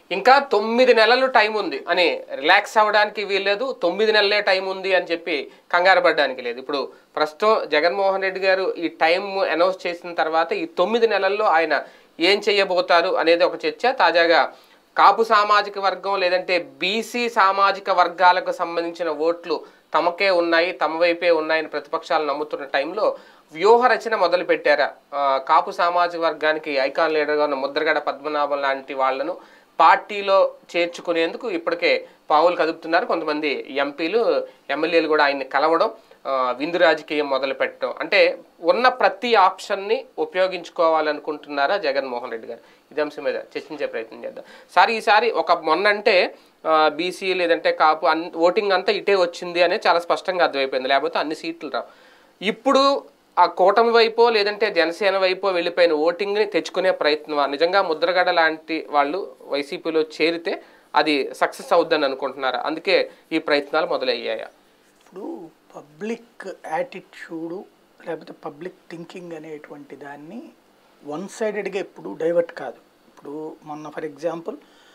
ఇంకా తొమ్మిది నెలలు టైం ఉంది అని రిలాక్స్ అవ్వడానికి వీల్లేదు తొమ్మిది నెలలే టైం ఉంది అని చెప్పి కంగారు పడడానికి లేదు ఇప్పుడు ప్రస్తుతం జగన్మోహన్ రెడ్డి గారు ఈ టైం అనౌన్స్ చేసిన తర్వాత ఈ తొమ్మిది నెలల్లో ఆయన ఏం చేయబోతారు అనేది ఒక చర్చ తాజాగా కాపు సామాజిక వర్గం లేదంటే బీసీ సామాజిక వర్గాలకు సంబంధించిన ఓట్లు తమకే ఉన్నాయి తమ వైపే ఉన్నాయని ప్రతిపక్షాలు నమ్ముతున్న టైంలో వ్యూహ రచన మొదలు పెట్టారా ఆ, కాపు సామాజిక వర్గానికి ఐకాన్ లీడర్గా ఉన్న ముద్రగడ పద్మనాభం లాంటి వాళ్ళను పార్టీలో చేర్చుకునేందుకు ఇప్పటికే పావులు కదుపుతున్నారు కొంతమంది ఎంపీలు ఎమ్మెల్యేలు కూడా ఆయన్ని కలవడం ఆ, విందు రాజకీయం మొదలు పెట్టడం అంటే ఉన్న ప్రతి ఆప్షన్ని ఉపయోగించుకోవాలనుకుంటున్నారా జగన్మోహన్ రెడ్డి గారు ఇది అంశం మీద చర్చించే ప్రయత్నం చేద్దాం సార్ ఈసారి ఒక మొన్నంటే బీసీ లేదంటే కాపు అన్ ఓటింగ్ అంతా ఇటే వచ్చింది అనేది చాలా స్పష్టంగా అర్థమైపోయింది లేకపోతే అన్ని సీట్లు రావు ఇప్పుడు ఆ కూటమి వైపో లేదంటే జనసేన వైపో వెళ్ళిపోయిన ఓటింగ్ని తెచ్చుకునే ప్రయత్నం నిజంగా ముద్రగడ లాంటి వాళ్ళు వైసీపీలో చేరితే అది సక్సెస్ అవుద్దని అనుకుంటున్నారా అందుకే ఈ ప్రయత్నాలు మొదలయ్యాయా ఇప్పుడు పబ్లిక్ యాటిట్యూడు లేకపోతే పబ్లిక్ థింకింగ్ అనేటువంటి దాన్ని వన్ సైడెడ్గా ఎప్పుడు డైవర్ట్ కాదు ఇప్పుడు మొన్న ఫర్ ఎగ్జాంపుల్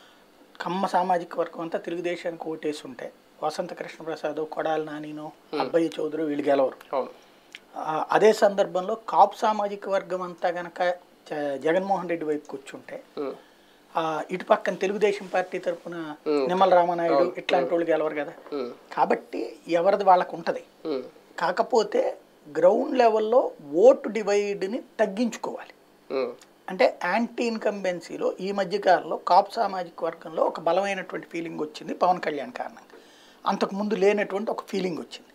కమ్మ సామాజిక వర్గం అంతా తెలుగుదేశానికి ఓటేసి ఉంటే వసంత కృష్ణ ప్రసాద్ కొడాలి నానినో అబ్బయ్య చౌదరి వీళ్ళు గెలవరు అవును ఆ, అదే సందర్భంలో కాపు సామాజిక వర్గం అంతా గనక జ- జగన్మోహన్ రెడ్డి వైపు కూర్చుంటే ఉమ్, ఆ, ఇటు పక్కన తెలుగుదేశం పార్టీ తరఫున నిమ్మల రామనాయుడు ఇట్లాంటి వాళ్ళు గెలవరు కదా ఉమ్, కాబట్టి ఎవరిది వాళ్ళకు ఉంటుంది ఉమ్, కాకపోతే గ్రౌండ్ లెవెల్లో ఓటు డివైడ్ని తగ్గించుకోవాలి ఉమ్, అంటే యాంటీ ఇన్కంబెన్సీలో ఈ మధ్యకాలంలో కాపు సామాజిక వర్గంలో ఒక బలమైనటువంటి ఫీలింగ్ వచ్చింది పవన్ కళ్యాణ్ కారణంగా అంతకుముందు లేనటువంటి ఒక ఫీలింగ్ వచ్చింది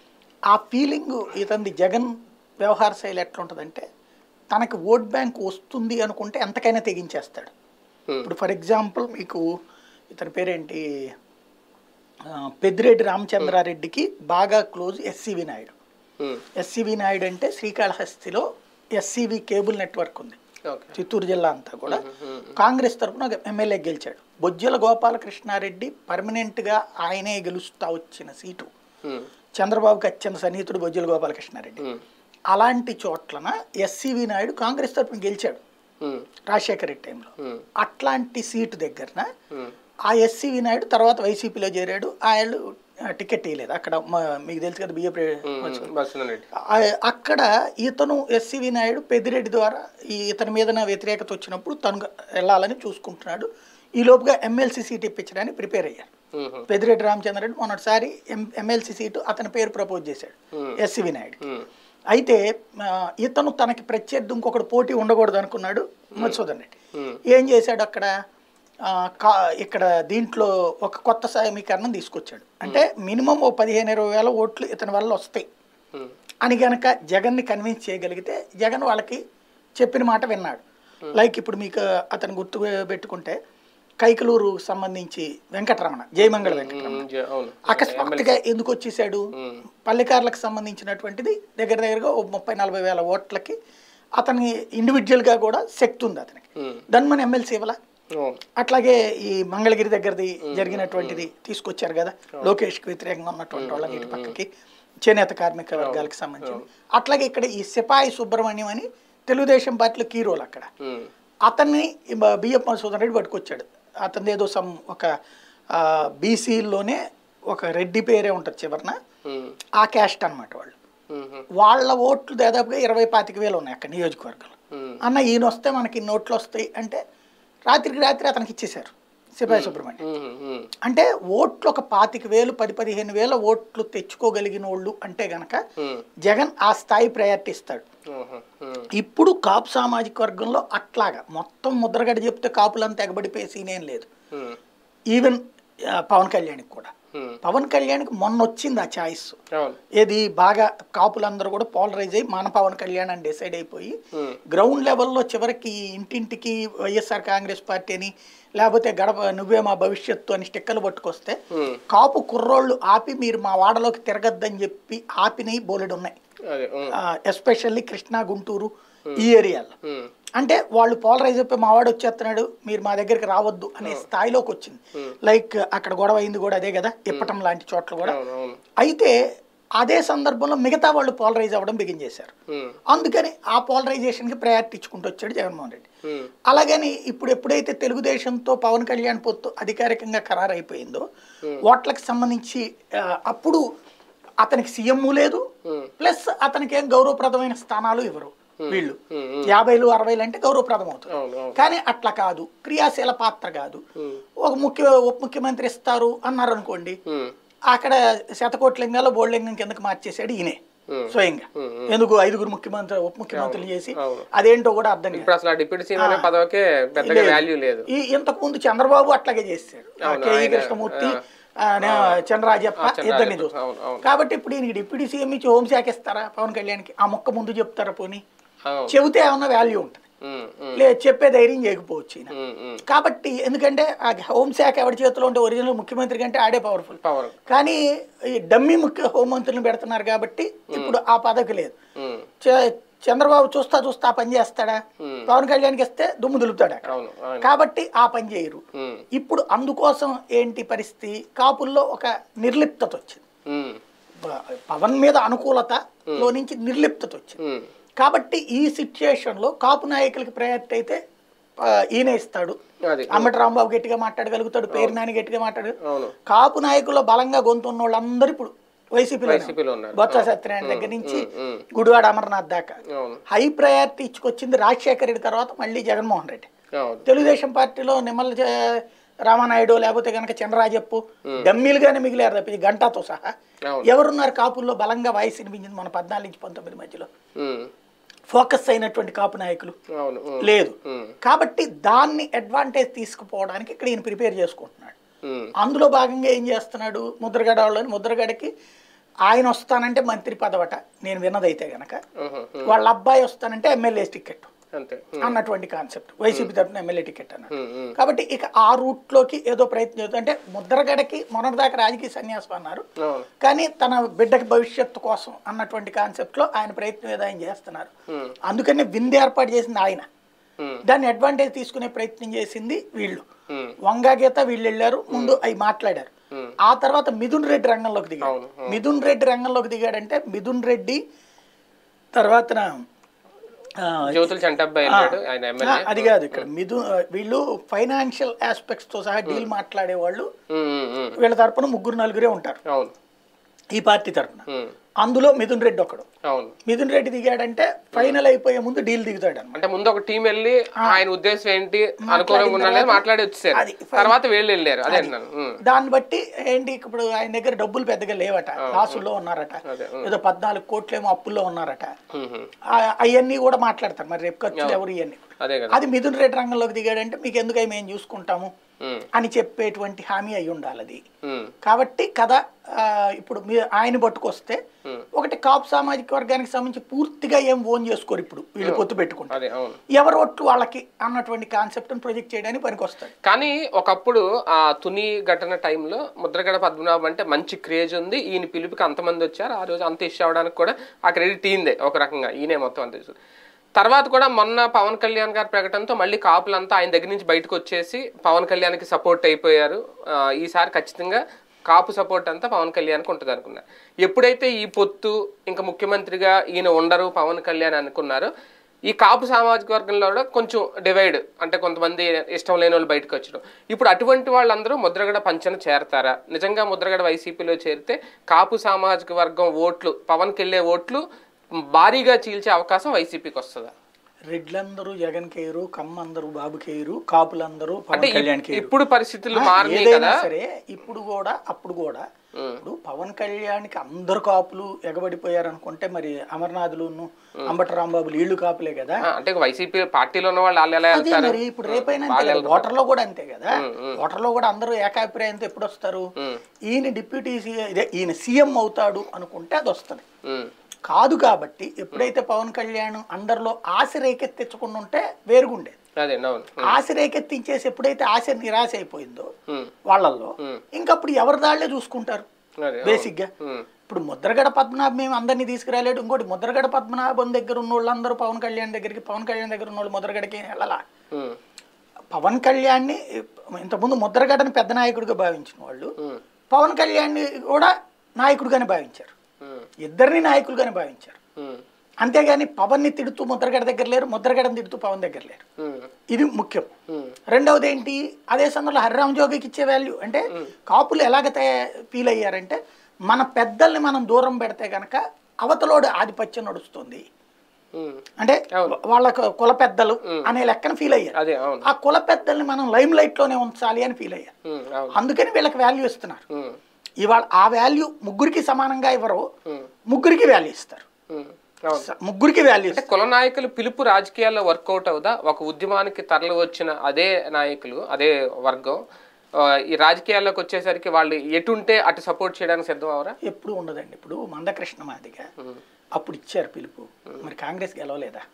ఆ ఫీలింగ్ ఇతనిది జగన్ వ్యవహార శైలి ఎట్లుంటుందంటే తనకి ఓట్ బ్యాంక్ వస్తుంది అనుకుంటే ఎంతకైనా తెగించేస్తాడు Hmm. ఇప్పుడు ఫర్ ఎగ్జాంపుల్ మీకు ఇతని పేరేంటి ఆ, పెద్దిరెడ్డి రామచంద్రారెడ్డికి బాగా క్లోజ్ ఎస్సివి నాయుడు ఉమ్, ఎస్సివి నాయుడు అంటే శ్రీకాళహస్తిలో ఎస్సివి కేబుల్ నెట్వర్క్ ఉంది ఓకే చిత్తూరు జిల్లా అంతా కూడా ఉమ్, కాంగ్రెస్ తరఫున ఒక ఎమ్మెల్యే గెలిచాడు బొజ్జల గోపాలకృష్ణారెడ్డి పర్మనెంట్గా ఆయనే గెలుస్తా వచ్చిన సీటు ఉమ్, చంద్రబాబుకి అత్యంత సన్నిహితుడు బొజ్జల గోపాలకృష్ణారెడ్డి ఉమ్, అలాంటి చోట్లన ఎస్సివి నాయుడు కాంగ్రెస్ తరఫున గెలిచాడు ఉమ్, రాజశేఖర రెడ్డి టైంలో ఉమ్, అట్లాంటి సీటు దగ్గరన ఉమ్, ఆ ఎస్సివి నాయుడు తర్వాత వైసీపీలో చేరాడు ఆయన టికెట్ ఇవ్వలేదు అక్కడ మ- మీకు తెలుసు కదా బియ్య ఉమ్, బస్సులో రెడ్డి ఆ- అక్కడ ఇతను ఎస్సివి నాయుడు పెద్దిరెడ్డి ద్వారా ఈ ఇతని మీద వ్యతిరేకత వచ్చినప్పుడు తను వెళ్ళాలని చూసుకుంటున్నాడు ఈ లోపుగా ఎమ్మెల్సీ సీట్ ఇప్పించడానికి ప్రిపేర్ అయ్యారు ఉమ్, పెద్దిరెడ్డి రామచంద్రరెడ్డి మొన్నటిసారి ఎం ఎమ్మెల్సీ సీటు అతని పేరు ప్రపోజ్ చేశాడు ఎస్సివి నాయుడు ఉమ్, అయితే ఆ, ఇతను తనకి ప్రత్యర్థి ఇంకొకటి పోటీ ఉండకూడదు అనుకున్నాడు మధుసూదన్ రెడ్డి ఉమ్, ఏం చేశాడు అక్కడ ఆ, కా ఇక్కడ దీంట్లో ఒక కొత్త సమీకరణం తీసుకొచ్చాడు అంటే మినిమం ఓ పదిహేను ఇరవై వేల ఓట్లు ఇతని వల్ల వస్తాయి ఉమ్, అని గనక జగన్ని కన్విన్స్ చేయగలిగితే జగన్ వాళ్ళకి చెప్పిన మాట విన్నాడు లైక్ ఇప్పుడు మీకు అతను గుర్తు పెట్టుకుంటే కైకలూరు సంబంధించి వెంకటరమణ జయమంగళ వెంకటరమణ ఉమ్, జ- అవును అకస్మాత్తుగా ఎందుకు వచ్చేసాడు ఉమ్, పల్లెకారులకు సంబంధించినటువంటిది దగ్గర దగ్గరగా ఓ ముప్పై నలభై వేల ఓట్లకి అతని ఇండివిజువల్గా కూడా శక్తి ఉంది అతనికి ఉమ్, దాన్ని మన ఎమ్మెల్సీ ఇవ్వాల అవును అట్లాగే ఈ మంగళగిరి దగ్గరది జరిగినటువంటిది తీసుకొచ్చారు కదా లోకేష్కి వ్యతిరేకంగా ఉన్నటువంటి వాళ్ళని ఇటు పక్కకి చేనేత కార్మిక వర్గాలకు సంబంధించి అట్లాగే ఇక్కడ ఈ సిపాయి సుబ్రహ్మణ్యం అని తెలుగుదేశం పార్టీలో కీ రోల్ అక్కడ ఉమ్, అతన్ని బిఎఫ్ మధుసూదన్ రెడ్డి పట్టుకొచ్చాడు అతని ఏదో సమ్ ఒక బీసీలోనే ఒక రెడ్డి పేరే ఉంటుంది చివరన ఉమ్, ఆ క్యాస్ట్ అన్నమాట వాళ్ళు ఉమ్, ఉమ్, వాళ్ళ ఓట్లు దాదాపుగా ఇరవై పాతిక వేలు ఉన్నాయి అక్కడ నియోజకవర్గంలో ఉమ్, అన్న ఈయన వస్తే మనకి ఇన్ని ఓట్లు వస్తాయి అంటే రాత్రికి రాత్రి అతనికి ఇచ్చేశారు సిపాయి సుబ్రహ్మణ్యం ఉమ్, ఉమ్, అంటే ఓట్లు ఒక పాతిక వేలు పది పదిహేను వేల ఓట్లు తెచ్చుకోగలిగిన వాళ్ళు అంటే గనక ఉమ్, జగన్ ఆ స్థాయి ప్రయారిటీ ఇస్తాడు ఉమ్, ఉమ్, ఇప్పుడు కాపు సామాజిక వర్గంలో అట్లాగా మొత్తం ముద్రగడ చెప్తే కాపులంతా ఎగబడిపోయే సీన్ ఏం లేదు ఉమ్, ఈవెన్ ఆ, పవన్ కళ్యాణ్కి కూడా ఉమ్, పవన్ కళ్యాణ్కి మొన్న వచ్చింది ఆ ఛాయిస్ అవును ఏది బాగా కాపులందరూ కూడా పోలరైజ్ అయ్యి మన పవన్ కళ్యాణ్ అని డిసైడ్ అయిపోయి ఉమ్, గ్రౌండ్ లెవెల్లో చివరికి ఇంటింటికి వైఎస్ఆర్ కాంగ్రెస్ పార్టీ అని లేకపోతే గడప నువ్వే మా భవిష్యత్తు అని స్టిక్కర్లు పట్టుకొస్తే ఉమ్, కాపు కుర్రోళ్ళు ఆపి మీరు మా వాడలోకి తిరగద్దని చెప్పి ఆపినవి బోలెడు ఉన్నాయి అదే ఉమ్, ఎస్పెషల్లీ కృష్ణా గుంటూరు ఈ ఏరియాలో ఉమ్, అంటే వాళ్ళు పోలరైజ్ అయిపోయి మా వాడు వచ్చేస్తున్నాడు మీరు మా దగ్గరికి రావద్దు అనే స్థాయిలోకి వచ్చింది లైక్ అక్కడ గొడవ అయింది కూడా అదే కదా ఇప్పటం లాంటి చోట్ల కూడా అవును అవును అయితే అదే సందర్భంలో మిగతా వాళ్ళు పోలరైజ్ అవ్వడం బిగిన్ చేశారు ఉమ్, అందుకని ఆ పోలరైజేషన్కి ప్రయారిటీ ఇచ్చుకుంటూ వచ్చాడు జగన్మోహన్ రెడ్డి ఉమ్, అలాగని ఇప్పుడు ఎప్పుడైతే తెలుగుదేశంతో పవన్ కళ్యాణ్ పొత్తు అధికారికంగా ఖరారైపోయిందో ఓట్లకు సంబంధించి ఆ, అప్పుడు అతనికి సీఎం లేదు ఉమ్, ప్లస్ అతనికి ఏం గౌరవప్రదమైన స్థానాలు ఇవ్వరు వీళ్ళు ఉమ్, ఉమ్, యాభైలు అరవైలు అంటే గౌరవప్రదం అవుతుంది అవును అవును కానీ అట్లా కాదు క్రియాశీల పాత్ర కాదు ఉమ్, ఒక ముఖ్య ఉప ముఖ్యమంత్రి ఇస్తారు అన్నారు అనుకోండి ఉమ్, అక్కడ శతకోట్లింగాలో బోర్లింగం కిందకి మార్చేశాడు ఈయనే ఉమ్. స్వయంగా ఉమ్, ఉమ్. ఎందుకు ఐదుగురు ముఖ్యమంత్రి ఉప ముఖ్యమంత్రులు చేసి అవును. అదేంటో కూడా అర్థం కాదు ఇప్పుడు అసలు ఆ డిప్యూటీ సీఎం అనే పదవికే పెద్దగా లేదు. వాల్యూ లేదు ఈ ఇంతకు ముందు చంద్రబాబు అట్లాగే చేశాడు ఆ అవును, కేఈ ఆయన- కృష్ణమూర్తి ఆ, నే- చంద్రరాజప్ప చంద్రరాజప్ప, ఇద్దరిని చూస్తారు అవును, అవును. కాబట్టి ఇప్పుడు ఈయనకి డిప్యూటీ సీఎం ఇచ్చి హోంశాఖ ఇస్తారా పవన్ కళ్యాణ్కి ఆ మొక్క ముందు చెప్తారా పోనీ అవును చెబితే ఏమన్నా వాల్యూ ఉంటుంది ఉమ్, ఉమ్, లేదు చెప్పే ధైర్యం చేయకపోవచ్చు ఈయన ఉమ్, ఉమ్. కాబట్టి ఎందుకంటే ఆ హోంశాఖ ఎవరి చేతిలో ఉంటే ఒరిజినల్ ముఖ్యమంత్రి కంటే ఆడే పవర్ఫుల్ పవర్ కానీ ఈ డమ్మీ ముఖ్య హోంమంత్రులను పెడుతున్నారు కాబట్టి ఇప్పుడు ఆ పదవి లేదు ఉమ్, చ- చంద్రబాబు చూస్తా చూస్తా ఆ పని చేస్తాడా Hmm. పవన్ కళ్యాణ్కి ఇస్తే దుమ్ము దులుపుతాడు అక్కడ అవును అవును కాబట్టి ఆ పని చేయరు ఉమ్, ఇప్పుడు అందుకోసం ఏంటి పరిస్థితి కాపుల్లో ఒక నిర్లిప్తత వచ్చింది ఉమ్, ప- పవన్ మీద అనుకూలతలో నుంచి నిర్లిప్తత వచ్చింది ఉమ్, కాబట్టి ఈ సిచ్యుయేషన్లో కాపు నాయకులకి ప్రయారిటీ అయితే ఆ, ఈయన ఇస్తాడు అది అమ్మటి రాంబాబు గట్టిగా మాట్లాడగలుగుతాడు పేరు నాని గట్టిగా మాట్లాడు అవును కాపు నాయకుల్లో బలంగా గొంతు ఉన్న వాళ్ళందరూ ఇప్పుడు వైసీపీలో వైసీపీలో ఉన్నారు బొత్స సత్యనారాయణ దగ్గర నుంచి ఉమ్, గుడివాడ అమర్నాథ్ దాకా అవును హై ప్రయారిటీ ఇచ్చుకొచ్చింది రాజశేఖర రెడ్డి తర్వాత మళ్ళీ జగన్మోహన్ రెడ్డి అవును తెలుగుదేశం పార్టీలో నిమ్మల జ- రామానాయుడు లేకపోతే కనుక చంద్రరాజప్పు డమ్మీలుగానే మిగిలారు తప్పించి గంటాతో సహా అవును ఎవరున్నారు కాపుల్లో బలంగా వాయిస్ వినిపించింది మన పద్నాలుగు నుంచి పంతొమ్మిది మధ్యలో ఉమ్, ఫోకస్ అయినటువంటి కాపు నాయకులు అవును ఉమ్, లేదు ఉమ్, కాబట్టి దాన్ని అడ్వాంటేజ్ తీసుకుపోవడానికి ఇక్కడ ఈయన ప్రిపేర్ చేసుకుంటున్నాడు ఉమ్, అందులో భాగంగా ఏం చేస్తున్నాడు ముద్రగడ వాళ్ళని ముద్రగడకి ఆయన వస్తానంటే మంత్రి పదవట నేను విన్నదైతే గనక ఉహు, ఉమ్, వాళ్ళ అబ్బాయి వస్తానంటే ఎమ్మెల్యే టికెట్ అంతే ఉమ్, అన్నటువంటి కాన్సెప్ట్ వైసీపీ తరఫున ఎమ్మెల్యే టికెట్ అన్నట్టు ఉమ్, ఉమ్, కాబట్టి ఇక ఆ రూట్లోకి ఏదో ప్రయత్నం చేస్తుంది అంటే ముద్రగడకి మొన్నటిదాకా రాజకీయ సన్యాసం అన్నారు అవును కానీ తన బిడ్డకి భవిష్యత్తు కోసం అన్నటువంటి కాన్సెప్ట్లో ఆయన ప్రయత్నం ఏదో ఆయన చేస్తున్నారు ఉమ్, అందుకని విందు ఏర్పాటు చేసింది ఆయన ఉమ్, దాన్ని అడ్వాంటేజ్ తీసుకునే ప్రయత్నం చేసింది వీళ్ళు ఉమ్, వంగా గీత వీళ్ళు వెళ్ళారు ముందు అవి మాట్లాడారు ఉమ్, ఆ తర్వాత మిథున్ రెడ్డి రంగంలోకి దిగాడు అవును, అవును. మిథున్ రెడ్డి రంగంలోకి దిగాడంటే మిథున్ రెడ్డి తర్వాత జ్యోతుల చంటబ్బాయి వెళ్ళాడు ఆయన ఎమ్మెల్యే అది కాదు ఇక్కడ మిథు వీళ్ళు ఫైనాన్షియల్ ఆస్పెక్ట్స్ తో సహా డీల్ మాట్లాడే వాళ్ళు ఉమ్, ఉమ్, ఉమ్, వీళ్ళ తరపున ముగ్గురు నలుగురే ఉంటారు అవును ఈ పార్టీ తరపున ఉమ్, అందులో మిథున్ రెడ్డి ఒకడు అవును మిథున్ రెడ్డి దిగాడంటే ఫైనల్ అయిపోయే ముందు డీల్ దిగుతాడు అన్నమాట అంటే ముందు ఒక టీం వెళ్ళి ఆయన ఉద్దేశం ఏంటి అనుకూలంగా ఉండాలని మాట్లాడి వచ్చేసారు అది తర్వాత వీళ్ళు వెళ్ళారు అదే అంటున్నాను ఉమ్, దాన్ని బట్టి ఏంటి ఇప్పుడు ఆయన దగ్గర డబ్బులు పెద్దగా లేవట లాసుల్లో ఉన్నారట అదే ఏదో పద్నాలుగు కోట్లేమో అప్పుల్లో ఉన్నారట ఉమ్, ఉమ్, అవన్నీ కూడా మాట్లాడతారు మరి రేపు ఖర్చులు ఎవరు ఇవన్నీ అదే కదా అది మిథున్ రెడ్డి రంగంలోకి దిగాడంటే మీకు ఎందుకు అవి మేము చూసుకుంటాము ఉమ్, అని చెప్పేటువంటి హామీ అయి ఉండాలి అది ఉమ్, కాబట్టి కథ ఆ, ఇప్పుడు మీ ఆయన పట్టుకొస్తే ఉమ్, ఒకటి కాపు సామాజిక వర్గానికి సంబంధించి పూర్తిగా ఏం ఓన్ చేసుకోరు ఇప్పుడు వీళ్ళు పొత్తు పెట్టుకుంటారు అదే అవును ఎవరు ఒట్లు వాళ్ళకి అన్నటువంటి కాన్సెప్ట్ని ప్రొజెక్ట్ చేయడానికి పనికొస్తాడు కానీ ఒకప్పుడు ఆ తుని ఘటన టైంలో ముద్రగడ పద్మనాభం అంటే మంచి క్రేజ్ ఉంది ఈయన పిలుపుకి అంతమంది వచ్చారు ఆ రోజు అంత ఇష్యూ అవడానికి కూడా ఆ క్రెడిట్ ఈయనదే ఒక రకంగా ఈయనే మొత్తం అంత ఇష్యూ. తర్వాత కూడా మొన్న పవన్ కళ్యాణ్ గారి ప్రకటనతో మళ్ళీ కాపులంతా ఆయన దగ్గర నుంచి బయటకు వచ్చేసి పవన్ కళ్యాణ్కి సపోర్ట్ అయిపోయారు ఆ, ఈసారి ఖచ్చితంగా కాపు సపోర్ట్ అంతా పవన్ కళ్యాణ్కి ఉంటుంది అనుకున్నారు ఎప్పుడైతే ఈ పొత్తు ఇంకా ముఖ్యమంత్రిగా ఈయన ఉండరు పవన్ కళ్యాణ్ అనుకున్నారో ఈ కాపు సామాజిక వర్గంలో కూడా కొంచెం డివైడ్ అంటే కొంతమంది ఇష్టం లేని వాళ్ళు బయటకు వచ్చడం ఇప్పుడు అటువంటి వాళ్ళందరూ ముద్రగడ పంచన చేరతారా నిజంగా ముద్రగడ వైసీపీలో చేరితే కాపు సామాజిక వర్గం ఓట్లు పవన్కి వెళ్ళే ఓట్లు భారీగా చీల్చే అవకాశం వైసీపీకి వస్తుందా రెడ్లందరూ జగన్ కేరు కమ్మందరూ బాబు కేరు కాపులందరూ అంటే పవన్ ఇప్- కళ్యాణ్ కేరు ఇప్పుడు పరిస్థితులు ఆ, మారినాయి ఏదైనా కదా సరే ఇప్పుడు కూడా అప్పుడు కూడా ఉం. ఇప్పుడు పవన్ కళ్యాణ్కి అందరు కాపులు ఎగబడిపోయారు అనుకుంటే మరి అమర్నాథులును అంబటి రాంబాబులు వీళ్ళు కాపులే కదా ఆ, అంటే వైసీపీ పార్టీలో ఉన్న వాళ్ళు వాళ్ళు ఎలా అదే వెళ్తారు మరి ఇప్పుడు రేపైనా అంతే కదా ఓటర్లో కూడా అంతే కదా ఓటర్లో కూడా అందరూ ఏకాభిప్రాయంతో ఎప్పుడు వస్తారు ఉం. ఈయన డిప్యూటీ సీఎం ఇదే ఈయన సీఎం అవుతాడు అనుకుంటే అది వస్తుంది ఉం. కాదు కాబట్టి ఎప్పుడైతే పవన్ కళ్యాణ్ అందరిలో ఆశ రేకెత్తించకుండా ఉంటే వేరుగుండేది అదే అవును ఆశ రేకెత్తించేసి ఎప్పుడైతే ఆశ నిరాశ అయిపోయిందో ఉం. వాళ్ళల్లో ఉం. ఇంకప్పుడు ఎవరి దాళ్లే చూసుకుంటారు అదే అవును. బేసిక్గా ఉం. ఇప్పుడు ముద్రగడ పద్మనాభం మేము అందరినీ తీసుకురాలేడు ఇంకోటి ముద్రగడ పద్మనాభం దగ్గర ఉన్న వాళ్ళందరూ పవన్ కళ్యాణ్ దగ్గరికి పవన్ కళ్యాణ్ దగ్గర ఉన్న వాళ్ళు ముద్రగడకి వెళ్ళాలా ఉం. పవన్ కళ్యాణ్ని ఇంతకుముందు ముద్రగడని పెద్ద నాయకుడిగా భావించిన వాళ్ళు ఉం. పవన్ కళ్యాణ్ని కూడా నాయకుడిగానే భావించారు ఉమ్, ఇద్దరిని నాయకులుగానే భావించారు ఉమ్, అంతేగాని పవన్ని తిడుతూ ముద్రగడ దగ్గర లేరు ముద్రగడని తిడుతూ పవన్ దగ్గర లేరు ఉమ్, ఇది ముఖ్యం ఉమ్, రెండవది ఏంటి అదే సమయంలో హరిరామ్ జోగికి ఇచ్చే వాల్యూ అంటే కాపులు ఎలాగ ఫీల్ అయ్యారంటే మన పెద్దల్ని మనం దూరం పెడితే గనక అవతలోడు ఆధిపత్యం నడుస్తుంది ఉమ్. అంటే అవును. వాళ్ళ కుల పెద్దలు అనే లెక్కన ఫీల్ అయ్యారు అదే అవును ఆ కుల పెద్దల్ని మనం లైమ్ లైట్ లోనే ఉంచాలి అని ఫీల్ అయ్యారు ఉమ్, అవును అందుకని వీళ్ళకి వాల్యూ ఇస్తున్నారు ఉమ్, ఇవాళ ఆ వాల్యూ ముగ్గురికి సమానంగా ఇవ్వరు ఉమ్, ముగ్గురికి వాల్యూ ఇస్తారు ఉమ్, అవును స- ముగ్గురికి వాల్యూ అంటే ఇస్తారు కుల నాయకులు పిలుపు రాజకీయాల్లో వర్కౌట్ అవుదా ఒక ఉద్యమానికి తరలి వచ్చిన అదే నాయకులు అదే వర్గం ఆ, ఈ రాజకీయాల్లోకి వచ్చేసరికి వాళ్ళు ఎటుంటే అటు సపోర్ట్ చేయడానికి సిద్ధం అవరా ఎప్పుడు ఉండదండి ఇప్పుడు మందకృష్ణ మాదిగా అప్పుడు ఇచ్చారు పిలుపు మరి కాంగ్రెస్ గెలవలేదా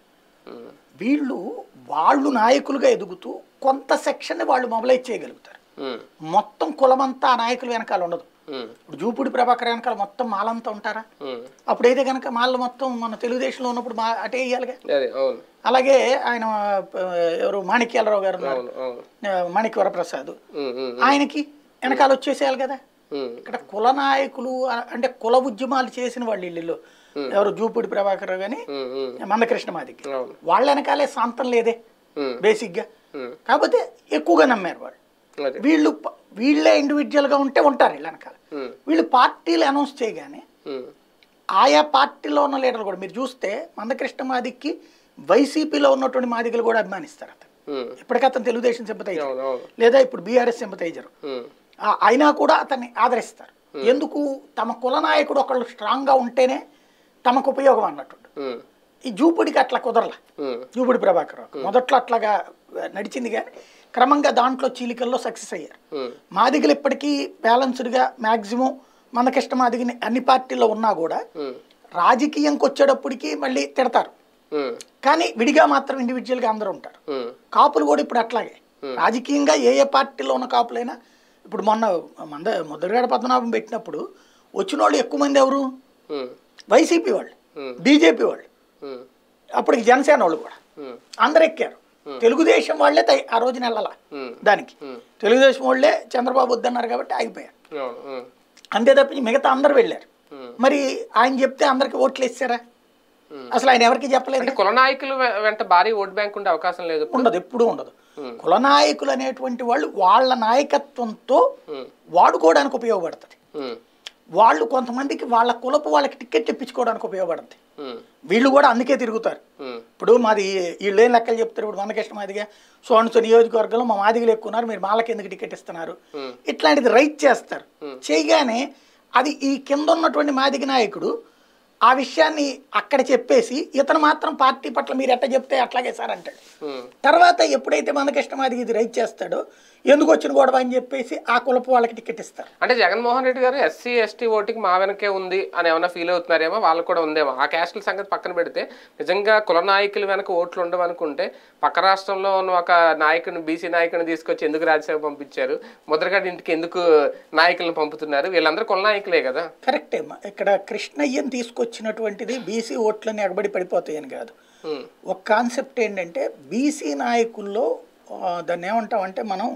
వీళ్ళు వాళ్ళు నాయకులుగా ఎదుగుతూ కొంత సెక్షన్ వాళ్ళు మొబలైజ్ చేయగలుగుతారు మొత్తం కులమంతా ఆ నాయకులు వెనకాల ఉండదు ఇప్పుడు జూపూడి ప్రభాకర్ వెనకాల మొత్తం మాలంతా ఉంటారా అప్పుడైతే కనుక మాళ్ళు మొత్తం మన తెలుగుదేశంలో ఉన్నప్పుడు మా అటే వేయాలిగా అదే అవును అలాగే ఆయన ఆ, ఎవరు మాణిక్యాలరావు గారు ఉన్నారు అవును అవును ఆ, మాణిక్య వరప్రసాద్ ఉమ్, ఉమ్, ఆయనకి వెనకాల వచ్చేసేయాలి కదా ఉమ్, ఇక్కడ కుల నాయకులు ఆ, అంటే కుల ఉద్యమాలు చేసిన వాళ్ళు ఇల్లు ఎవరు జూపూడి ప్రభాకర్ కానీ ఉమ్, ఉమ్, మందకృష్ణ మాదికి అవును వాళ్ళ వెనకాలే శాంతం లేదే ఉమ్, బేసిక్గా ఉమ్, కాకపోతే ఎక్కువగా నమ్మారు వాళ్ళు అదే వీళ్ళు ప- వీళ్ళే ఇండివిజువల్గా ఉంటే ఉంటారు వీళ్ళ వెనకాల ఉమ్, వీళ్ళు పార్టీలు అనౌన్స్ చేయగానే ఉమ్, ఆయా పార్టీలో ఉన్న లీడర్లు కూడా మీరు చూస్తే మందకృష్ణ మాదిక్కి వైసీపీలో ఉన్నటువంటి మాదిగలు కూడా అభిమానిస్తారు అతను ఉమ్, ఇప్పటికీ అతను తెలుగుదేశం సింపతైజర్ అవును అవును లేదా ఇప్పుడు బీఆర్ఎస్ సింపతైజర్ ఉమ్, అయినా కూడా అతన్ని ఆదరిస్తారు ఎందుకు తమ కుల నాయకుడు ఒకళ్ళు స్ట్రాంగ్గా ఉంటేనే తమకు ఉపయోగం అన్నట్టు ఉమ్, ఈ జూపుడికి అట్లా కుదరల ఉమ్, జూపుడి ప్రభాకర్ రావు. మొదట్లో అట్లాగా నడిచింది కానీ క్రమంగా దాంట్లో చీలికల్లో సక్సెస్ అయ్యారు ఉమ్, మాదిగలు ఇప్పటికీ బ్యాలెన్స్డ్గా మ్యాక్సిమం మనకిష్ట మాదిగని అన్ని పార్టీల్లో ఉన్నా కూడా ఉమ్, రాజకీయంకి వచ్చేటప్పటికి మళ్ళీ తిడతారు ఉమ్, కానీ విడిగా మాత్రం ఇండివిజువల్గా అందరూ ఉంటారు ఉమ్, కాపులు కూడా ఇప్పుడు అట్లాగే రాజకీయంగా ఏ ఏ పార్టీలో ఉన్న కాపులైనా ఇప్పుడు మొన్న మంద ముద్రగడ పద్మనాభం పెట్టినప్పుడు వచ్చిన వాళ్ళు ఎక్కువ మంది ఎవరు ఉమ్, వైసీపీ వాళ్ళు Hmm. బీజేపీ వాళ్ళు ఉమ్, అప్పటికి జనసేన వాళ్ళు కూడా ఉమ్, అందరు ఎక్కారు తెలుగుదేశం వాళ్ళే తై- ఆ రోజున వెళ్ళాల ఉమ్, దానికి ఉమ్, తెలుగుదేశం వాళ్ళే చంద్రబాబు వద్దన్నారు కాబట్టి ఆగిపోయారు అవును ఉమ్, అంతే తప్పించి మిగతా అందరు వెళ్ళారు ఉమ్. మరి ఆయన చెప్తే అందరికి ఓట్లు వేసారా అసలు ఆయన ఎవరికి చెప్పలేదు అంటే కుల నాయకులు వె- వెంట భారీ ఓట్ బ్యాంక్ ఉండే అవకాశం లేదు ఉండదు ఎప్పుడూ ఉండదు Hmm. కుల నాయకులు అనేటువంటి వాళ్ళు వాళ్ళ నాయకత్వంతో ఉమ్, వాడుకోవడానికి ఉపయోగపడుతుంది ఉమ్, వాళ్ళు కొంతమందికి వాళ్ళ కులపు వాళ్ళకి టికెట్ ఇప్పించుకోవడానికి ఉపయోగపడుతుంది ఉమ్, వీళ్ళు కూడా అందుకే తిరుగుతారు ఉమ్, ఇప్పుడు మాది వీళ్ళు ఏం లెక్కలు చెప్తారు ఇప్పుడు మనకిష్టం మాదిగా సోన్సో నియోజకవర్గంలో మా మాదిగలు ఎక్కువ ఉన్నారు మీరు మాలకి ఎందుకు టికెట్ ఇస్తున్నారు Hmm. ఇట్లాంటిది రైట్ చేస్తారు చేయగానే అది ఈ కింద ఉన్నటువంటి మాదిగ నాయకుడు ఆ విషయాన్ని అక్కడ చెప్పేసి ఇతను మాత్రం పార్టీ పట్ల మీరు ఎట్ట చెప్తే అట్లాగే సార్ అంటాడు ఉమ్. తర్వాత ఎప్పుడైతే మనకిష్టం అది ఇది రైట్ చేస్తాడో ఎందుకు వచ్చిన గొడవ అని చెప్పేసి ఆ కులపు వాళ్ళకి టికెట్ ఇస్తారు అంటే జగన్మోహన్ రెడ్డి గారు ఎస్సీ ఎస్టీ ఓటుకి మా వెనకే ఉంది అని ఏమైనా ఫీల్ అవుతున్నారేమో వాళ్ళకు కూడా ఉందేమో ఆ క్యాస్టుల సంగతి పక్కన పెడితే నిజంగా కుల నాయకులు వెనక ఓట్లు ఉండవు అనుకుంటే పక్క రాష్ట్రంలో ఉన్న ఒక నాయకుని బీసీ నాయకుని తీసుకొచ్చి ఎందుకు రాజ్యసభ పంపించారు ముద్రగడ ఇంటికి ఎందుకు నాయకులను పంపుతున్నారు వీళ్ళందరూ కుల నాయకులే కదా కరెక్టే అమ్మా. ఇక్కడ కృష్ణయ్యని తీసుకొచ్చినటువంటిది బీసీ ఓట్లని ఎగబడి పడిపోతాయని కాదు ఉమ్, ఒక కాన్సెప్ట్ ఏంటంటే బీసీ నాయకుల్లో ఆ, దాన్ని ఏమంటామంటే మనం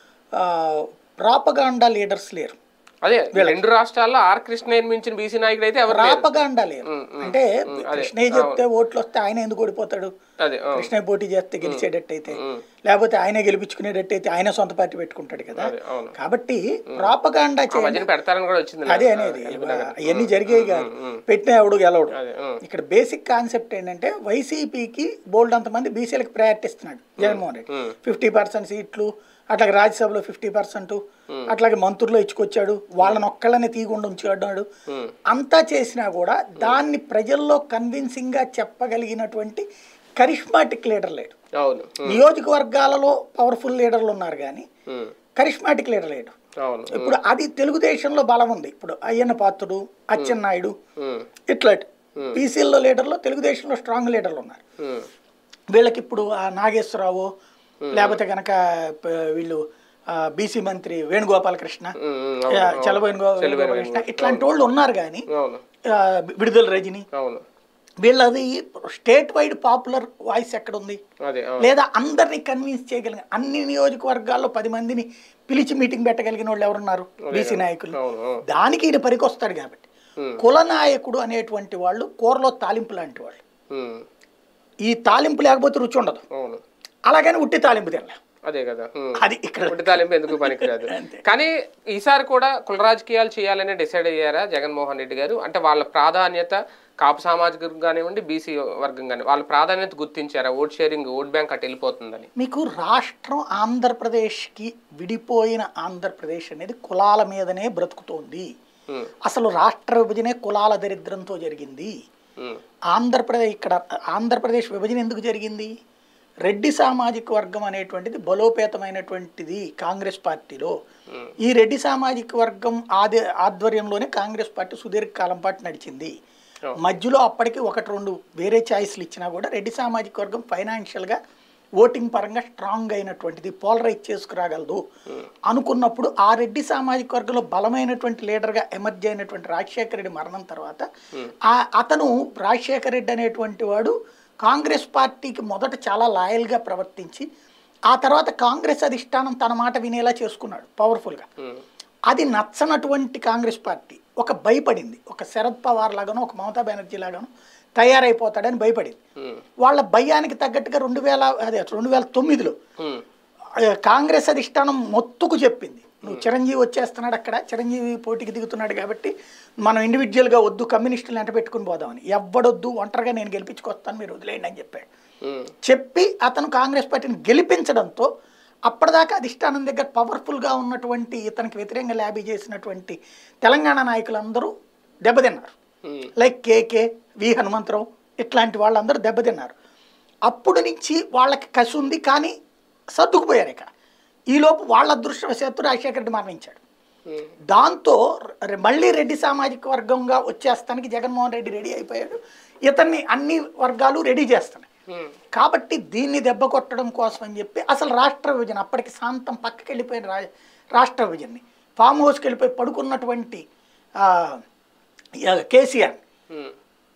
ప్రాపగాండా లీడర్స్ లేరు అదే రెండు రాష్ట్రాల్లో ఆర్ కృష్ణయ్యని మించిన బీసీ నాయకుడు అయితే ఎవరు లేరు ప్రాపగాండా లేరు అంటే కృష్ణయ్య చెప్తే ఓట్లు వస్తే ఆయన ఎందుకు ఓడిపోతాడు అదే ఆ, కృష్ణయ్య పోటీ చేస్తే గెలిచేటట్టయితే లేకపోతే ఆయనే గెలిపించుకునేటట్టయితే ఆయన సొంత పార్టీ పెట్టుకుంటాడు కదా అదే అవును కాబట్టి ప్రాపగాండా ఆ మధ్యన పెడతారని కూడా వచ్చింది అదే అనేది అవన్నీ జరిగేవి కాదు పెట్టిన ఎవడు గెలవడు అదే ఉమ్, ఇక్కడ బేసిక్ కాన్సెప్ట్ ఏంటంటే వైసీపీకి బోల్డ్ అంతమంది బీసీలకు ప్రయారిటీ ఇస్తున్నాడు జగన్మోహన్ రెడ్డి ఉమ్. ఫిఫ్టీ పర్సెంట్ సీట్లు అట్లాగే రాజ్యసభలో ఫిఫ్టీ పర్సెంట్ అట్లాగే మంత్రుల్లో ఇచ్చుకొచ్చాడు వాళ్ళని ఒక్కళ్ళనే తీయకుండా ఉంచాడు ఉమ్, అంతా చేసినా కూడా దాన్ని ప్రజల్లో కన్విన్సింగ్ గా చెప్పగలిగినటువంటి కరిష్మాటిక్ లీడర్ లేడు అవును ఉమ్, నియోజకవర్గాలలో పవర్ఫుల్ లీడర్లు ఉన్నారు కానీ ఉమ్, కరిష్మాటిక్ లీడర్ లేడు అవును ఇప్పుడు అది తెలుగుదేశంలో బలం ఉంది ఇప్పుడు అయ్యన్న పాత్రుడు అచ్చెన్నాయుడు ఉమ్, ఇట్లాంటి బీసీల్లో లీడర్లు తెలుగుదేశంలో స్ట్రాంగ్ లీడర్లు ఉన్నారు ఉమ్, వీళ్ళకి ఇప్పుడు ఆ నాగేశ్వరరావు లేకపోతే కనుక వీళ్ళు బీసీ మంత్రి వేణుగోపాలకృష్ణ ఉమ్, ఉమ్, ఆ, అవును, చలవేణు గో- వేణుగోపాలకృష్ణ ఇట్లాంటి వాళ్ళు ఉన్నారు కానీ అవును ఆ, విడుదల రజని అవును వీళ్ళది స్టేట్ వైడ్ పాపులర్ వాయిస్ ఎక్కడ ఉంది అదే అవును లేదా అందరినీ కన్విన్స్ చేయగలిగిన అన్ని నియోజకవర్గాల్లో పది మందిని పిలిచి మీటింగ్ పెట్టగలిగిన వాళ్ళు ఎవరున్నారు బీసీ నాయకులు అవును అవును దానికి ఈయన పనికొస్తాడు కాబట్టి కుల నాయకుడు అనేటువంటి వాళ్ళు కూరలో తాలింపు లాంటి వాళ్ళు ఉమ్, ఈ తాలింపు లేకపోతే రుచి ఉండదు అవును అలాగని ఉట్టి తాలింపు తినలేం అదే కదా ఉమ్. అది ఇక్కడ పుట్టి తాలింపు ఎందుకు పనికిరాదు అంతే. కానీ ఈసారి కూడా కుల రాజకీయాలు చేయాలని డిసైడ్ అయ్యారా జగన్మోహన్ రెడ్డి గారు అంటే వాళ్ళ ప్రాధాన్యత కాపు సామాజిక వర్గం కానివ్వండి బీసీ వర్గం కానీ వాళ్ళ ప్రాధాన్యత గుర్తించారా ఓట్ షేరింగ్ ఓట్ బ్యాంక్ అటు వెళ్ళిపోతుందని మీకు రాష్ట్రం ఆంధ్రప్రదేశ్కి విడిపోయిన ఆంధ్రప్రదేశ్ అనేది కులాల మీదనే బ్రతుకుతోంది ఉమ్, అసలు రాష్ట్ర విభజనే కులాల దరిద్రంతో జరిగింది ఉమ్, ఆంధ్రప్రదేశ్ ఇక్కడ ఆంధ్రప్రదేశ్ విభజన ఎందుకు జరిగింది రెడ్డి సామాజిక వర్గం అనేటువంటిది బలోపేతమైనటువంటిది కాంగ్రెస్ పార్టీలో ఉమ్, ఈ రెడ్డి సామాజిక వర్గం ఆది ఆధ్వర్యంలోనే కాంగ్రెస్ పార్టీ సుదీర్ఘకాలం పాటు నడిచింది Oh. మధ్యలో అప్పటికి ఒకటి రెండు వేరే ఛాయిస్లు ఇచ్చినా కూడా రెడ్డి సామాజిక వర్గం ఫైనాన్షియల్గా ఓటింగ్ పరంగా స్ట్రాంగ్ అయినటువంటిది పోలరైజ్ చేసుకురాగలదు అనుకున్నప్పుడు ఆ రెడ్డి సామాజిక వర్గంలో బలమైనటువంటి లీడర్గా ఎమర్జ్ అయినటువంటి రాజశేఖర రెడ్డి మరణం తర్వాత ఆ అతను రాజశేఖర రెడ్డి అనేటువంటి వాడు కాంగ్రెస్ పార్టీకి మొదట చాలా లాయల్గా ప్రవర్తించి ఆ తర్వాత కాంగ్రెస్ అధిష్టానం తన మాట వినేలా చేసుకున్నాడు పవర్ఫుల్గా ఉమ్, అది నచ్చనటువంటి కాంగ్రెస్ పార్టీ ఒక భయపడింది ఒక శరద్ పవార్ లాగానో ఒక మమతా బెనర్జీ లాగానో తయారైపోతాడని భయపడింది ఉమ్, వాళ్ళ భయానికి తగ్గట్టుగా రెండు వేల అదే రెండు వేల తొమ్మిదిలో ఉమ్, ఆ, కాంగ్రెస్ అధిష్టానం మొత్తుకు చెప్పింది నువ్వు చిరంజీవి వచ్చేస్తున్నాడు అక్కడ చిరంజీవి పోటీకి దిగుతున్నాడు కాబట్టి మనం ఇండివిజువల్గా వద్దు కమ్యూనిస్టులు ఎంట పెట్టుకుని పోదామని ఎవ్వడొద్దు ఒంటరిగా నేను గెలిపించుకొస్తాను మీరు వదిలేయండి అని చెప్పాడు ఉమ్, చెప్పి అతను కాంగ్రెస్ పార్టీని గెలిపించడంతో అప్పటిదాకా అధిష్టానం దగ్గర పవర్ఫుల్గా ఉన్నటువంటి ఇతనికి వ్యతిరేకంగా ల్యాబీ చేసినటువంటి తెలంగాణ నాయకులందరూ దెబ్బతిన్నారు ఉమ్, లైక్ కేకే వి హనుమంతరావు ఇట్లాంటి వాళ్ళందరూ దెబ్బతిన్నారు అప్పుడు నుంచి వాళ్ళకి కసి ఉంది కానీ సర్దుకుపోయారు ఇక ఈలోపు వాళ్ళ అదృష్టవశాత్తు రాజశేఖర రెడ్డి మరణించాడు ఉమ్, దాంతో రె- మళ్ళీ రెడ్డి సామాజిక వర్గంగా వచ్చేస్తానికి జగన్మోహన్ రెడ్డి రెడీ అయిపోయాడు ఇతన్ని అన్ని వర్గాలు రెడీ చేస్తున్నాయి ఉమ్, కాబట్టి దీన్ని దెబ్బ కొట్టడం కోసం అని చెప్పి అసలు రాష్ట్ర విభజన అప్పటికి శాంతం పక్కకి వెళ్ళిపోయిన రా రాష్ట్ర విభజనని ఫామ్ హౌస్కి వెళ్ళిపోయి పడుకున్నటువంటి ఆ, యా- కేసీఆర్ ఉమ్,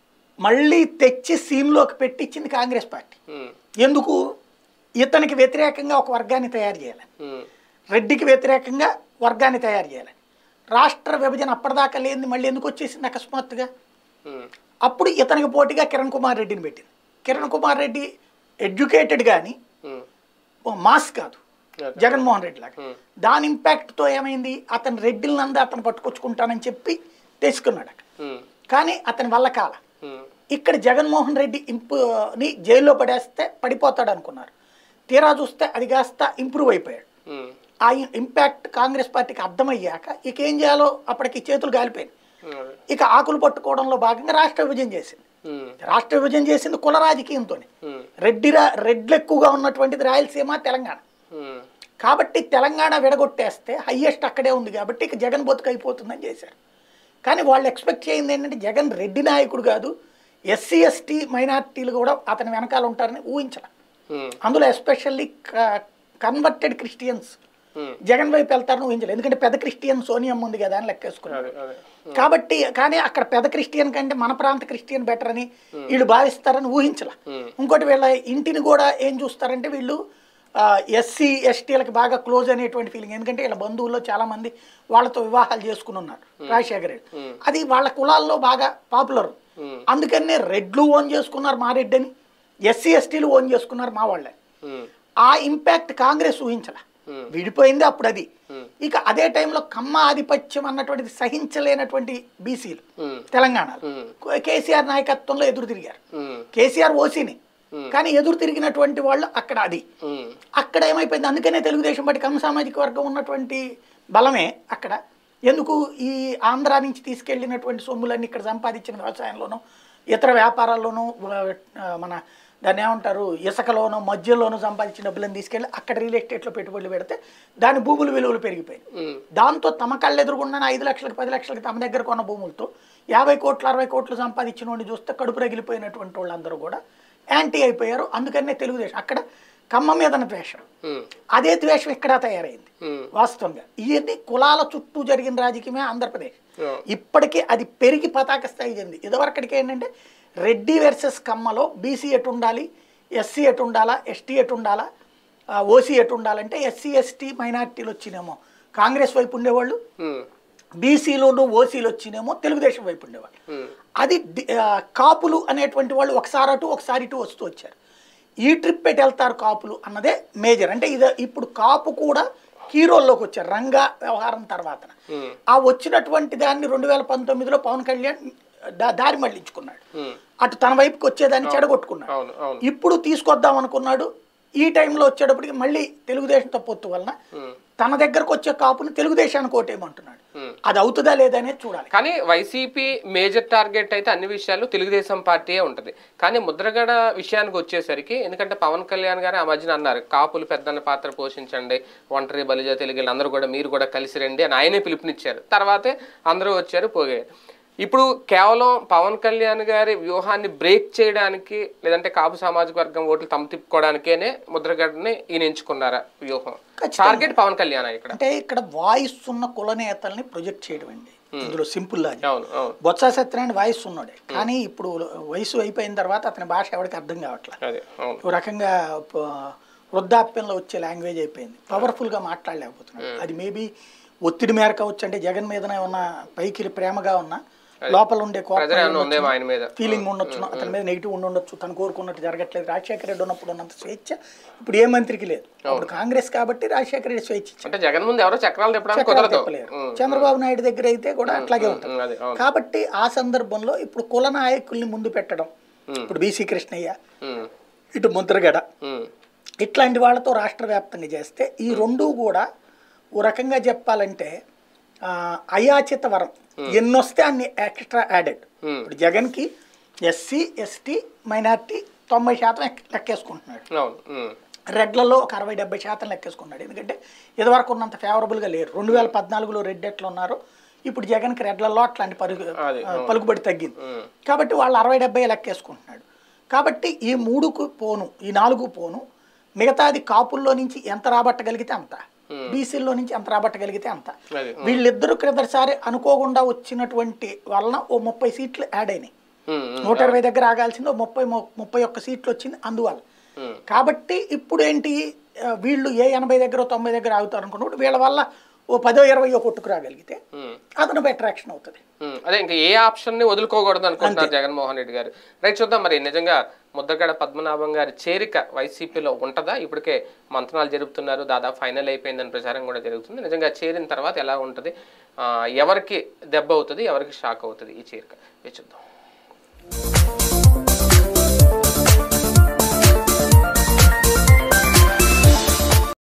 మళ్ళీ తెచ్చి సీన్లోకి పెట్టించింది కాంగ్రెస్ పార్టీ ఉమ్, ఎందుకు ఇతనికి వ్యతిరేకంగా ఒక వర్గాన్ని తయారు చేయాలి ఉమ్, రెడ్డికి వ్యతిరేకంగా వర్గాన్ని తయారు చేయాలి రాష్ట్ర విభజన అప్పటిదాకా లేనిది మళ్ళీ ఎందుకు వచ్చేసింది అకస్మాత్తుగా ఉమ్, అప్పుడు ఇతనికి పోటీగా కిరణ్ కుమార్ రెడ్డిని పెట్టింది కిరణ్ కుమార్ రెడ్డి ఎడ్యుకేటెడ్ కానీ ఉమ్, మాస్ కాదు Okay. జగన్మోహన్ రెడ్డి లాగా Hmm. దాని ఇంపాక్ట్తో ఏమైంది అతను రెడ్డిలందా అతను పట్టుకొచ్చుకుంటానని చెప్పి తెచ్చుకున్నాడు అక్కడ ఉమ్, కానీ అతని వల్ల కాల ఉమ్, ఇక్కడ జగన్మోహన్ రెడ్డి ఇంపుని జైల్లో పడేస్తే పడిపోతాడు అనుకున్నారు తీరా చూస్తే అది కాస్త ఇంప్రూవ్ అయిపోయాడు ఉమ్, ఆ ఇంపాక్ట్ కాంగ్రెస్ పార్టీకి అర్థమయ్యాక ఇక ఏం చేయాలో అప్పటికి చేతులు గాలిపోయింది ఉమ్, ఇక ఆకులు పట్టుకోవడంలో భాగంగా రాష్ట్ర విభజన చేసింది ఉమ్, రాష్ట్ర విభజన చేసింది కుల రాజకీయంతో ఉమ్, రెడ్డి రా రెడ్లు ఎక్కువగా ఉన్నటువంటిది రాయలసీమ తెలంగాణ ఉమ్, కాబట్టి తెలంగాణ విడగొట్టేస్తే హయ్యెస్ట్ అక్కడే ఉంది కాబట్టి ఇక జగన్ బతుకు అయిపోతుందని చేశారు కానీ వాళ్ళు ఎక్స్పెక్ట్ చేయింది ఏంటంటే జగన్ రెడ్డి నాయకుడు కాదు ఎస్సీ ఎస్టీ మైనార్టీలు కూడా అతని వెనకాల ఉంటారని ఊహించాల ఉమ్, అందులో ఎస్పెషల్లీ కన్వర్టెడ్ క్రిస్టియన్స్ ఉమ్, జగన్ వైపు వెళ్తారని ఊహించలేదు ఎందుకంటే పెద్ద క్రిస్టియన్ సోనియం ఉంది కదా అని లెక్కేసుకున్నారు అదే అదే కాబట్టి కానీ అక్కడ పెద్ద క్రిస్టియన్ కంటే మన ప్రాంత క్రిస్టియన్ బెటర్ అని వీళ్ళు భావిస్తారని ఊహించాల ఉమ్, ఇంకోటి వీళ్ళ ఇంటిని కూడా ఏం చూస్తారంటే వీళ్ళు ఎస్సీ ఎస్టీలకు బాగా క్లోజ్ అనేటువంటి ఫీలింగ్ ఎందుకంటే వీళ్ళ బంధువుల్లో చాలా మంది వాళ్ళతో వివాహాలు చేసుకుని ఉన్నారు రాజశేఖర రెడ్డి అది వాళ్ళ కులాల్లో బాగా పాపులర్ ఉమ్, అందుకనే రెడ్లు ఓన్ చేసుకున్నారు మా రెడ్డి అని ఎస్సీ ఎస్టీలు ఓన్ చేసుకున్నారు మా వాళ్ళే ఉమ్, ఆ ఇంపాక్ట్ కాంగ్రెస్ ఊహించాల Hmm. విడిపోయింది అప్పుడు అది Hmm. ఇక అదే టైంలో కమ్మ ఆధిపత్యం అన్నటువంటిది సహించలేనటువంటి బీసీలు ఉమ్, తెలంగాణలో ఉమ్, కేసీఆర్ నాయకత్వంలో ఎదురు తిరిగారు ఉమ్, కేసీఆర్ ఓసీని Hmm. కానీ ఎదురు తిరిగినటువంటి వాళ్ళు అక్కడ అది ఉమ్, అక్కడ ఏమైపోయింది అందుకనే తెలుగుదేశం పార్టీ కమ్మ సామాజిక వర్గం ఉన్నటువంటి బలమే అక్కడ ఎందుకు ఈ ఆంధ్ర నుంచి తీసుకెళ్ళినటువంటి సొమ్ములన్నీ ఇక్కడ సంపాదించిన వ్యవసాయంలోనూ ఇతర వ్యాపారాల్లోనూ ఆ, మన దాన్ని ఏమంటారు ఇసుకలోనూ మధ్యలోనూ సంపాదించిన డబ్బులను తీసుకెళ్ళి అక్కడ రియల్ ఎస్టేట్లో పెట్టుబడులు పెడితే దాని భూముల విలువలు పెరిగిపోయాయి ఉమ్, దాంతో తమ కళ్ళు ఎదురుగుండా ఐదు లక్షలకు పది లక్షలకి తమ దగ్గర కొన్న భూములతో యాభై కోట్లు అరవై కోట్లు సంపాదించిన వాడిని చూస్తే కడుపు రగిలిపోయినటువంటి వాళ్ళందరూ కూడా యాంటీ అయిపోయారు అందుకనే తెలుగుదేశం అక్కడ కమ్మ మీద ద్వేషం ఉమ్, అదే ద్వేషం ఇక్కడ తయారైంది ఉమ్, వాస్తవంగా ఇవన్నీ కులాల చుట్టూ జరిగిన రాజకీయమే ఆంధ్రప్రదేశ్ Yeah. ఇప్పటికే అది పెరిగి పతాక స్థాయి చెంది ఇదివరకటికి ఏంటంటే రెడ్డి వర్సెస్ కమ్మలో బీసీ ఎటు ఉండాలి ఎస్సీ ఎటు ఉండాలా ఎస్టీ ఎటు ఉండాలా ఓసీ ఎటు ఉండాలంటే ఎస్సీ ఎస్టీ మైనార్టీలు వచ్చినేమో కాంగ్రెస్ వైపు ఉండేవాళ్ళు ఉమ్, బీసీలోను ఓసీలు వచ్చినేమో తెలుగుదేశం వైపు ఉండేవాళ్ళు ఉమ్, అది డి- ఆ, కాపులు అనేటువంటి వాళ్ళు ఒకసారి అటు ఒకసారి ఇటు వస్తూ వచ్చారు ఈ ట్రిప్ పెట్టి వెళ్తారు కాపులు అన్నదే మేజర్ అంటే ఇది ఇప్పుడు కాపు కూడా హీరోల్లోకి వచ్చారు రంగా వ్యవహారం తర్వాత ఉమ్, ఆ వచ్చినటువంటి దాన్ని రెండు వేల పంతొమ్మిదిలో పవన్ కళ్యాణ్ దా- దారి మళ్ళించుకున్నాడు ఉమ్, అటు తన వైపుకి వచ్చేదాన్ని చెడగొట్టుకున్నాడు అవును అవును ఇప్పుడు తీసుకొద్దాం అనుకున్నాడు ఈ టైంలో వచ్చేటప్పటికి మళ్ళీ తెలుగుదేశంతో పొత్తు వలన ఉమ్, తన దగ్గరకు వచ్చే కాపుని తెలుగుదేశానికి ఓటేయమంటున్నాడు ఉమ్. అది అవుతుందా లేదా అనేది చూడాలి కానీ వైసీపీ మేజర్ టార్గెట్ అయితే అన్ని విషయాలు తెలుగుదేశం పార్టీయే ఉంటుంది కానీ ముద్రగడ విషయానికి వచ్చేసరికి ఎందుకంటే పవన్ కళ్యాణ్ గారు ఆ మధ్యన అన్నారు కాపులు పెద్దన్న పాత్ర పోషించండి ఒంటరి బలిజ తెలుగు అందరూ కూడా మీరు కూడా కలిసి రండి అని ఆయనే పిలుపునిచ్చారు తర్వాతే అందరూ వచ్చారు పోయారు ఇప్పుడు కేవలం పవన్ కళ్యాణ్ గారి వ్యూహాన్ని బ్రేక్ చేయడానికి లేదంటే కాపు సామాజిక వర్గం ఓట్లు తమ తిప్పుకోవడానికేనే ముద్రగడని ఈయన ఎంచుకున్నారా వ్యూహం ఖచ్చితంగా. టార్గెట్ పవన్ కళ్యాణ్ ఇక్కడ అంటే ఇక్కడ వాయిస్ ఉన్న కుల నేతల్ని ప్రొజెక్ట్ చేయడం అండి ఇందులో సింపుల్ లాజిక్ అవును అవును బొత్స సత్యనారాయణ వాయిస్ ఉన్నాడే కానీ ఇప్పుడు వయసు అయిపోయిన తర్వాత అతని భాష ఎవరికి అర్థం కావట్లేదు అదే అవును ఓ రకంగా ప- వృద్ధాప్యంలో వచ్చే లాంగ్వేజ్ అయిపోయింది పవర్ఫుల్గా మాట్లాడలేకపోతున్నాడు అది మేబీ ఒత్తిడి మేర కావచ్చు అంటే జగన్ మీదనే ఉన్న పైకి ప్రేమగా ఉన్న లోపల ఉండే ప్రజలు ఏమన్నా ఉందేమో ఆయన మీద ఫీలింగ్ ఉండొచ్చు అతని మీద నెగిటివ్ ఉండి ఉండొచ్చు తను కోరుకున్నట్టు జరగట్లేదు రాజశేఖర రెడ్డి ఉన్నప్పుడు ఉన్నంత స్వేచ్ఛ ఇప్పుడు ఏ మంత్రికి లేదు అప్పుడు కాంగ్రెస్ కాబట్టి రాజశేఖర రెడ్డి స్వేచ్ఛ ఇచ్చారు అంటే జగన్ ముందు ఎవరో చక్రాలు తిప్పడానికి చక్రాలు కుదరదు తిప్పలేరు ఉమ్, చంద్రబాబు నాయుడు దగ్గర అయితే కూడా అట్లాగే ఉంటుంది ఉమ్, అదే అవును కాబట్టి ఆ సందర్భంలో ఇప్పుడు కుల నాయకుల్ని ముందు పెట్టడం ఇప్పుడు బీసీ కృష్ణయ్య ఉమ్, ఇటు ముద్రగడ ఉమ్, ఇట్లాంటి వాళ్ళతో రాష్ట్ర వ్యాప్తంగా చేస్తే ఈ రెండూ కూడా ఓ రకంగా చెప్పాలంటే ఆ, అయాచిత వరం ఎన్నొస్తే అన్ని ఎక్స్ట్రా యాడెడ్ Hmm. ఇప్పుడు జగన్కి ఎస్సీ ఎస్టీ మైనార్టీ తొంభై శాతం ఎక్- లెక్కేసుకుంటున్నాడు అవును ఉమ్, రెడ్లలో ఒక అరవై డెబ్బై శాతం లెక్కేసుకున్నాడు ఎందుకంటే ఇదివరకు ఉన్నంత ఫేవరబుల్గా లేరు రెండు వేల పద్నాలుగులో రెడ్ ఎట్లా ఉన్నారు ఇప్పుడు జగన్కి రెడ్లలో అట్లాంటి పరుగు అది, ఆ, పలుకుబడి తగ్గింది ఉమ్, కాబట్టి వాళ్ళు అరవై డెబ్బై లెక్కేసుకుంటున్నాడు కాబట్టి ఈ మూడుకు పోను ఈ నాలుగు పోను మిగతాది కాపుల్లో నుంచి ఎంత రాబట్టగలిగితే అంత బీసీల్లో నుంచి ఎంత రాబట్టగలిగితే అంత అది వీళ్ళిద్దరు క్రిందసారి అనుకోకుండా వచ్చినటువంటి వలన ఓ ముప్పై సీట్లు యాడ్ అయినాయి ఉమ్, ఉమ్, నూట ఇరవై దగ్గర ఆగాల్సింది ఓ ముప్పై మొ- ముప్పై ఒక్క సీట్లు వచ్చింది అందువల్ల ఉమ్, కాబట్టి ఇప్పుడు ఏంటి ఆ, వీళ్ళు ఏ ఎనభై దగ్గర తొంభై దగ్గర ఆగుతారు అనుకున్నప్పుడు వీళ్ళ వల్ల ఓ పదో ఇరవయో కొట్టుకు రాగలిగితే ఉమ్, అదనపు అట్రాక్షన్ అవుతుంది ఉమ్. అదే ఇంకా ఏ ఆప్షన్ ని వదులుకోకూడదు అనుకుంటున్నారు జగన్మోహన్ రెడ్డి గారు రైట్ చూద్దాం మరి నిజంగా ముద్దగడ పద్మనాభం గారి చేరిక వైసీపీలో ఉంటుందా ఇప్పటికే మంత్రాలు జరుపుతున్నారు దాదాపు ఫైనల్ అయిపోయిందని ప్రచారం కూడా జరుగుతుంది నిజంగా చేరిన తర్వాత ఎలా ఉంటుంది ఆ, ఎవరికి దెబ్బ అవుతుంది ఎవరికి షాక్ అవుతుంది ఈ చేరిక వేచి చూద్దాం